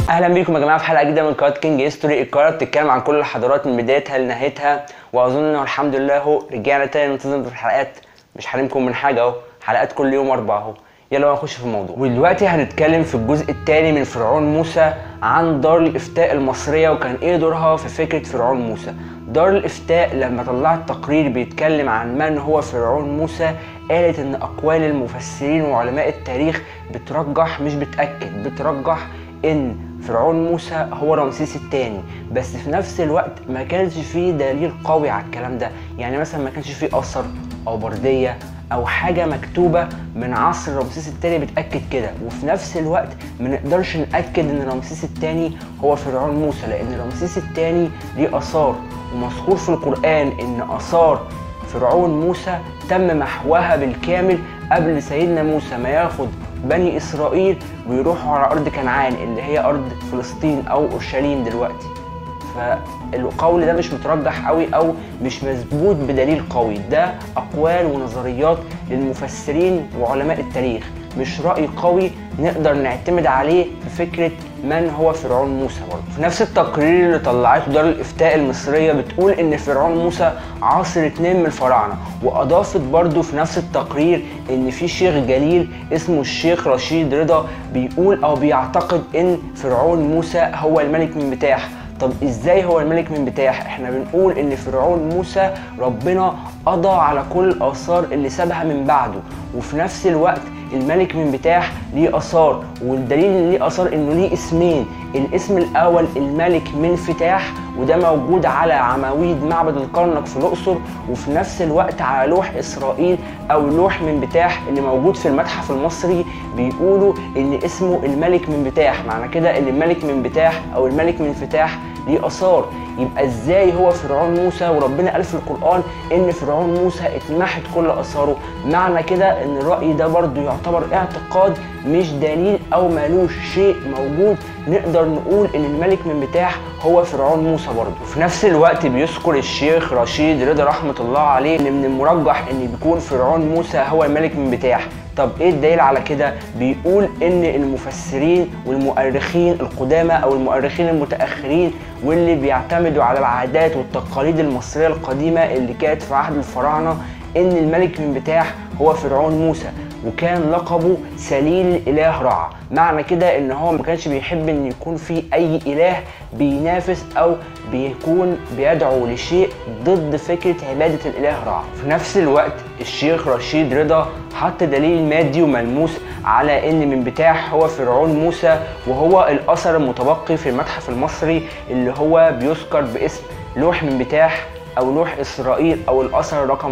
اهلا بيكم يا جماعه في حلقه جديده من قناه كينج هيستوري القناه بتتكلم عن كل الحضارات من بدايتها لنهايتها واظن انه الحمد لله اهو رجعنا تاني ننتظم في الحلقات مش حارمكم من حاجه اهو حلقات كل يوم اربعه اهو يلا نخش في الموضوع ودلوقتي هنتكلم في الجزء الثاني من فرعون موسى عن دار الافتاء المصريه وكان ايه دورها في فكره فرعون موسى دار الافتاء لما طلعت تقرير بيتكلم عن من هو فرعون موسى قالت ان اقوال المفسرين وعلماء التاريخ بترجح مش بتاكد بترجح ان فرعون موسى هو رمسيس الثاني بس في نفس الوقت ما كانش فيه دليل قوي على الكلام ده يعني مثلا ما كانش فيه اثر او برديه او حاجه مكتوبه من عصر رمسيس الثاني بتاكد كده وفي نفس الوقت ما نقدرش ناكد ان رمسيس الثاني هو فرعون موسى لان رمسيس الثاني ليه اثار ومذكور في القران ان اثار فرعون موسى تم محوها بالكامل قبل سيدنا موسى ما ياخد بني اسرائيل ويروحوا على ارض كنعان اللي هي ارض فلسطين او اورشليم دلوقتي فالقول ده مش مترجح قوي او مش مثبوت بدليل قوي ده اقوال ونظريات للمفسرين وعلماء التاريخ مش راي قوي نقدر نعتمد عليه في فكره من هو فرعون موسى برضه في نفس التقرير اللي طلعته دار الافتاء المصريه بتقول ان فرعون موسى عاصر اتنين من الفراعنه واضافت برضه في نفس التقرير ان في شيخ جليل اسمه الشيخ رشيد رضا بيقول او بيعتقد ان فرعون موسى هو الملك من بتاح طب ازاي هو الملك من بتاح احنا بنقول ان فرعون موسى ربنا قضى على كل الاثار اللي سابها من بعده وفي نفس الوقت الملك من بتاح ليه اثار والدليل ان ليه اثار انه ليه اسمين الاسم الاول الملك من فتاح وده موجود على عواميد معبد الكرنك في الاقصر وفي نفس الوقت على لوح اسرائيل او لوح من بتاح اللي موجود في المتحف المصري بيقولوا ان اسمه الملك من بتاح معنى كده ان الملك من بتاح او الملك من فتاح ليه اثار يبقى ازاي هو فرعون موسى وربنا قال في القران ان فرعون موسى اتمحت كل اثاره معنى كده ان الراي ده برضو يعتبر اعتقاد مش دليل او مالوش شيء موجود نقدر نقول ان الملك من بتاح هو فرعون موسى برضه وفي نفس الوقت بيذكر الشيخ رشيد رضا رحمه الله عليه ان من المرجح ان بيكون فرعون موسى هو الملك من بتاح طب ايه الدليل على كده بيقول ان المفسرين والمؤرخين القدامى او المؤرخين المتاخرين واللي بيعتمدوا على العادات والتقاليد المصريه القديمه اللي كانت في عهد الفراعنه ان الملك من بتاح هو فرعون موسى وكان لقبه سليل الاله رع معنى كده ان هو ما كانش بيحب ان يكون في اي اله بينافس او بيكون بيدعو لشيء ضد فكره عباده الاله رع في نفس الوقت الشيخ رشيد رضا حط دليل مادي وملموس على ان من بتاح هو فرعون موسى وهو الاثر المتبقي في المتحف المصري اللي هو بيذكر باسم لوح من بتاح او لوح اسرائيل او الاثر رقم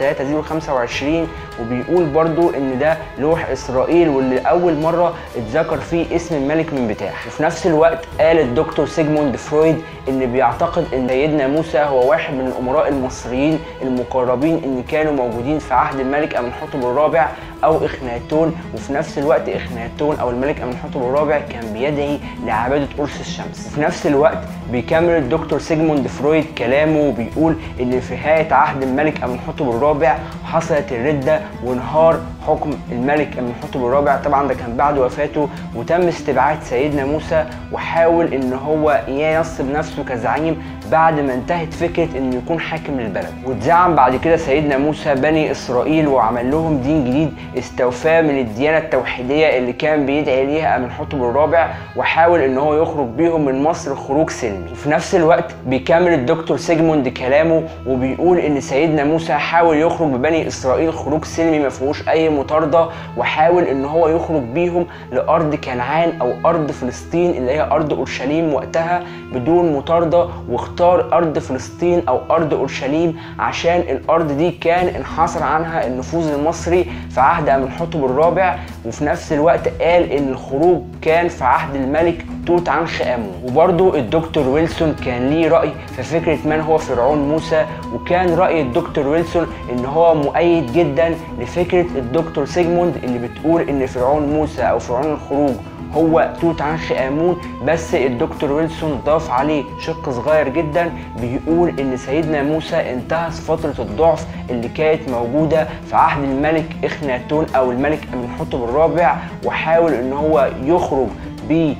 43025 وبيقول برضو ان ده لوح اسرائيل واللي اول مره اتذكر فيه اسم الملك من بتاح وفي نفس الوقت قال الدكتور سيجموند فرويد ان بيعتقد ان سيدنا موسى هو واحد من الامراء المصريين المقربين ان كانوا موجودين في عهد الملك امنحتب الرابع او اخناتون وفي نفس الوقت اخناتون او الملك امنحتب الرابع كان بيدعي لعباده قرص الشمس وفي نفس الوقت بيكمل الدكتور سيجموند فرويد كلامه وبيقول ان في نهايه عهد الملك امنحتب الرابع حصلت الرده وانهار حكم الملك امنحتب الرابع طبعا ده كان بعد وفاته وتم استبعاد سيدنا موسى وحاول ان هو ينصب نفسه كزعيم بعد ما انتهت فكره انه يكون حاكم للبلد واتزعم بعد كده سيدنا موسى بني اسرائيل وعمل لهم دين جديد استوفاه من الديانه التوحيديه اللي كان بيدعي ليها امنحتب الرابع وحاول ان هو يخرج بيهم من مصر خروج سلمي وفي نفس الوقت بيكمل الدكتور سيجموند كلامه وبيقول ان سيدنا موسى حاول يخرج ببني اسرائيل خروج سلمي ما فيهوش اي مطارده وحاول ان هو يخرج بيهم لارض كنعان او ارض فلسطين اللي هي ارض اورشليم وقتها بدون مطارده واختار ارض فلسطين او ارض اورشليم عشان الارض دي كان انحصر عنها النفوذ المصري في عهد امنحتب الرابع وفي نفس الوقت قال ان الخروج كان في عهد الملك توت عنخ امون وبرضه الدكتور ويلسون كان ليه راي في فكره من هو فرعون موسى وكان راي الدكتور ويلسون ان هو مؤيد جدا لفكره الدكتور سيجموند اللي بتقول ان فرعون موسى او فرعون الخروج هو توت عنخ امون بس الدكتور ويلسون ضاف عليه شق صغير جدا بيقول ان سيدنا موسى انتهز فتره الضعف اللي كانت موجوده في عهد الملك اخناتون او الملك امنحتب الرابع وحاول ان هو يخرج ب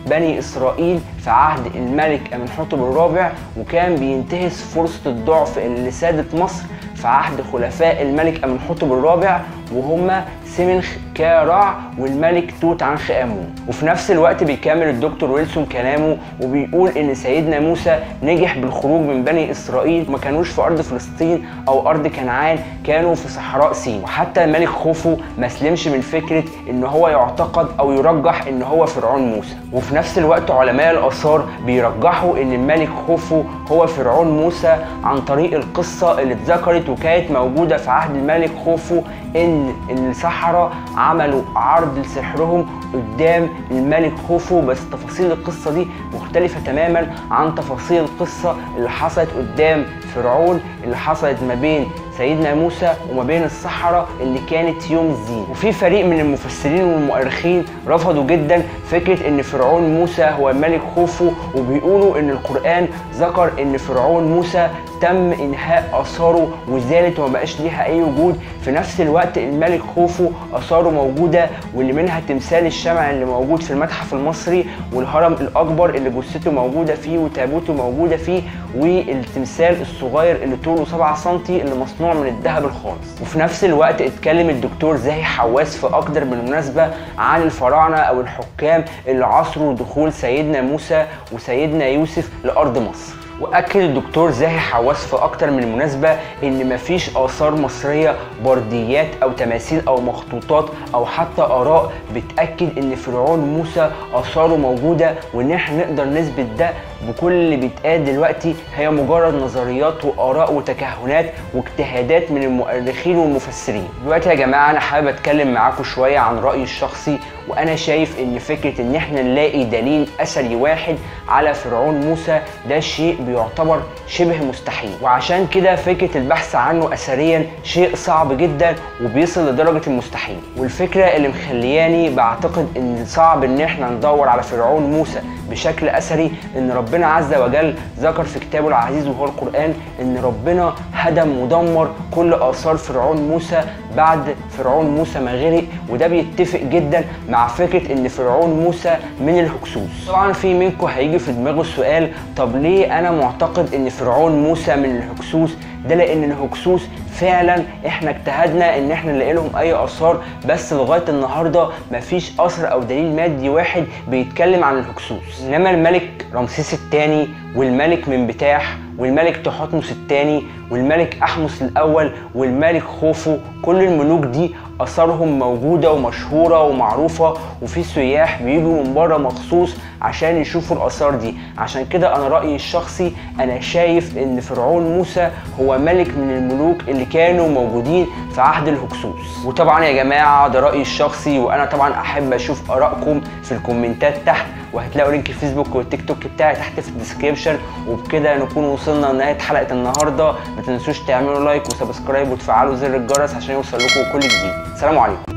بني اسرائيل في عهد الملك امنحتب الرابع وكان بينتهز فرصه الضعف اللي سادت مصر في عهد خلفاء الملك امنحتب الرابع وهما سمنخ كارع والملك توت عنخ امون وفي نفس الوقت بيكمل الدكتور ويلسون كلامه وبيقول ان سيدنا موسى نجح بالخروج من بني اسرائيل ما كانوش في ارض فلسطين او ارض كنعان كانوا في صحراء سين وحتى الملك خوفو ما سلمش من فكره ان هو يعتقد او يرجح ان هو فرعون موسى وفي نفس الوقت علماء الاثار بيرجحوا ان الملك خوفو هو فرعون موسى عن طريق القصه اللي اتذكرت وكانت موجوده في عهد الملك خوفو ان السحره عملوا عرض لسحرهم قدام الملك خوفو بس تفاصيل القصه دي مختلفه تماما عن تفاصيل القصه اللي حصلت قدام فرعون اللي حصلت ما بين سيدنا موسى وما بين الصحراء اللي كانت يوم الزين وفي فريق من المفسرين والمؤرخين رفضوا جدا فكره ان فرعون موسى هو الملك خوفو وبيقولوا ان القران ذكر ان فرعون موسى تم انهاء اثاره وزالت وما بقاش ليها اي وجود في نفس الوقت الملك خوفو اثاره موجوده واللي منها تمثال الشمع اللي موجود في المتحف المصري والهرم الاكبر اللي جثته موجوده فيه وتابوته موجوده فيه والتمثال الصغير اللي طوله 7 سم اللي مصنوع من الذهب الخالص وفي نفس الوقت اتكلم الدكتور زاهي حواس في اكتر من مناسبه عن الفراعنه او الحكام اللي عصروا دخول سيدنا موسى وسيدنا يوسف لارض مصر واكد الدكتور زاهي حواس في اكتر من مناسبه ان مفيش اثار مصريه برديات او تماثيل او مخطوطات او حتى اراء بتاكد ان فرعون موسى اثاره موجوده وان احنا نقدر نثبت ده بكل اللي بيتقال دلوقتي هي مجرد نظريات واراء وتكهنات واجتهادات من المؤرخين والمفسرين دلوقتي يا جماعه انا حابب اتكلم معاكم شويه عن رايي الشخصي وانا شايف ان فكره ان احنا نلاقي دليل اثري واحد على فرعون موسى ده شيء بيعتبر شبه مستحيل وعشان كده فكره البحث عنه اثريا شيء صعب جدا وبيصل لدرجه المستحيل والفكره اللي مخلياني بعتقد ان صعب ان احنا ندور على فرعون موسى بشكل اثري ان ربنا عز وجل ذكر في كتابه العزيز وهو القران ان ربنا هدم ودمر كل اثار فرعون موسى بعد فرعون موسى ما غرق وده بيتفق جدا مع فكره ان فرعون موسى من الهكسوس طبعا في منكم هيجي في دماغه السؤال طب ليه انا معتقد ان فرعون موسى من الهكسوس ده لان الهكسوس فعلا احنا اجتهدنا ان احنا نلاقي لهم اي اثار بس لغايه النهارده مفيش اثر او دليل مادي واحد بيتكلم عن الهكسوس انما الملك رمسيس الثاني والملك من بتاح والملك تحتمس الثاني والملك احمس الاول والملك خوفو كل الملوك دي اثارهم موجوده ومشهوره ومعروفه وفي سياح بيجوا من بره مخصوص عشان يشوفوا الاثار دي عشان كده انا رايي الشخصي انا شايف ان فرعون موسى هو ملك من الملوك اللي كانوا موجودين في عهد الهكسوس وطبعا يا جماعه ده رايي الشخصي وانا طبعا احب اشوف ارائكم في الكومنتات تحت وهتلاقوا لينك الفيسبوك والتيك توك بتاعي تحت في الديسكريبشن وبكده نكون وصلنا لنهايه حلقه النهارده ما تنسوش تعملوا لايك وسبسكرايب وتفعلوا زر الجرس عشان يوصل لكم كل جديد سلام عليكم